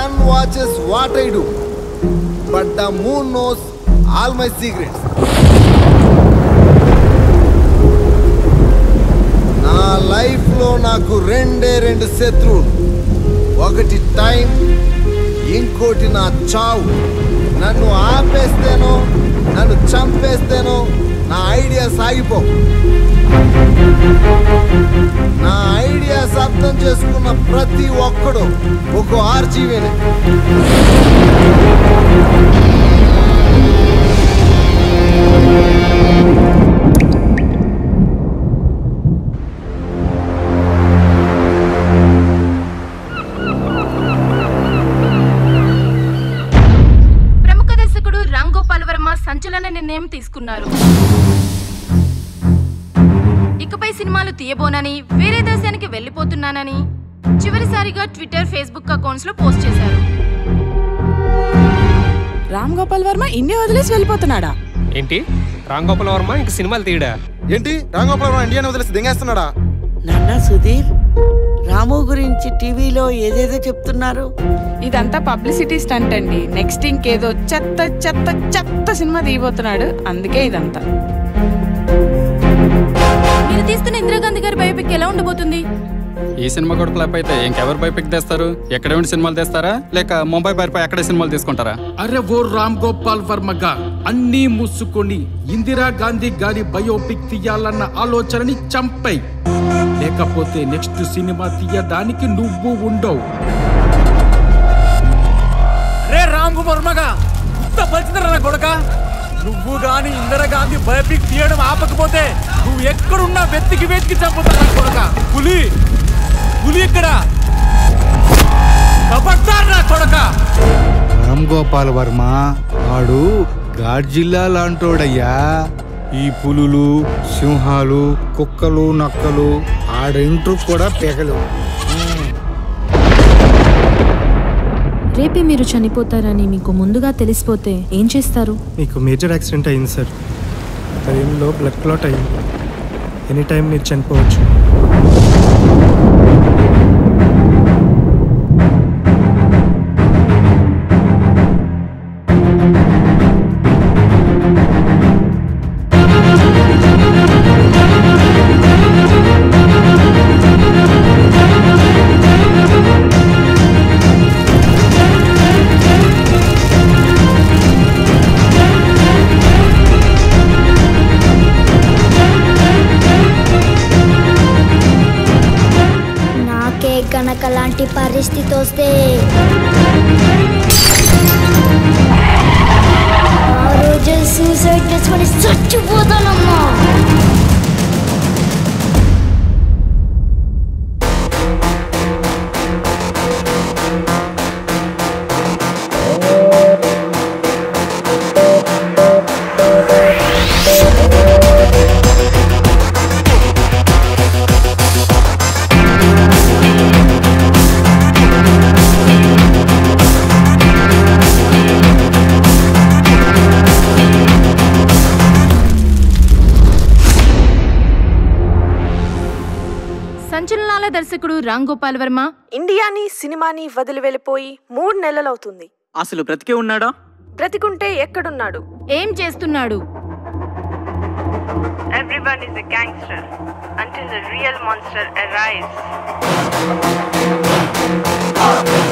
Sun watches what I do but the moon knows all my secrets నా లైఫ్లో నాకు రెండే రెండు శత్రువులు ఒకటి టైం ఇంకోటి నా చావు నన్ను ఆపేస్తేనో నన్ను చంపేస్తేనో నా ఐడియా సాగిపో నా ఐడియాస్ అర్థం చేసుకున్న ప్రతి ఒక్కడు ఒక ఆర్జీవేనే ప్రముఖ దర్శకుడు రామ్ గోపాల్ వర్మ సంచలన నిర్ణయం తీసుకున్నారు ఇకపై సినిమాలు తీయబోనని వేరే దేశానికి వెళ్ళిపోతున్నానని చివరిసారిగా ట్విట్టర్ ఫేస్బుక్ అకౌంట్స్ లో పోస్ట్ చేశారు రామ్ గోపాల్ వర్మ ఇండియా వదిలేసి వెళ్ళిపోతున్నాడా ఏంటి రామ్ గోపాల్ వర్మ ఇంక సినిమాలు తీయడా ఏంటి రాంగోపాలరావు ఇండియాని వదిలేసి దింగేస్తున్నాడా నాన్న సుధీర్ రాము గురించి టీవీలో ఏదేదో చెప్తున్నారు ఇదంతా పబ్లిసిటీ స్టంట్ అండి నెక్స్ట్ ఇంకేదో చెత్త చెత్త చెత్త సినిమా తీయబోతున్నాడు అందుకే ఇదంతా మీరు తీస్తున్న ఇందిరాగాంధీ గారి బయోపిక్ ఎలా ఉండబోతుంది ఈ సినిమా కూడా ఫ్లాప్ అయితే ఇంకెవరు బైపిక్ తెస్తారు ఎక్కడ ఉండి సినిమాలు తెస్తారా లేక ముంబై బైపై అక్కడే సినిమాలు తీసుకుంటారా అరే ఓ రామ్ గోపాల్ వర్మగా అన్నీ మూసుకొని ఇందిరా గాంధీ గారి బయోపిక్ తీయాలన్న ఆలోచనని చంపై లేకపోతే నెక్స్ట్ సినిమా తీయడానికి నువ్వు ఉండవు రే రామ్ వర్మగా ఇంత పరిచిందరా కొడక నువ్వు గాని ఇందిరాగాంధీ బయోపిక్ తీయడం ఆపకపోతే నువ్వు ఎక్కడున్నా వెతికి వెతికి చంపుతారా కొడక పులి పులి ఇక్కడ కబడ్దారా కొడక రామ్ గోపాల్ వర్మ వాడు గాడ్జిల్లా లాంటోడయ్యా ఈ పులులు సింహాలు కుక్కలు నక్కలు ఆడింట్రు కూడా పెగలు రేపే మీరు చనిపోతారని మీకు ముందుగా తెలిసిపోతే ఏం చేస్తారు మీకు మేజర్ యాక్సిడెంట్ అయింది సార్ బ్రెయిన్లో బ్లడ్ క్లాట్ అయింది ఎనీ టైం మీరు చనిపోవచ్చు నాకే గనక లాంటి పరిస్థితి వస్తే ఆ రోజు సూసైడ్ చేసుకొని చచ్చిపోతానమ్మా సంచలనాల దర్శకుడు రామ్ గోపాల్ వర్మ ఇండియాని సినిమాని వదిలి వెళ్ళిపోయి మూడు నెలలవుతుంది అసలు బ్రతికే ఉన్నాడా బ్రతికుంటే ఎక్కడున్నాడు ఏం చేస్తున్నాడు Everyone is a gangster until the real monster arrives.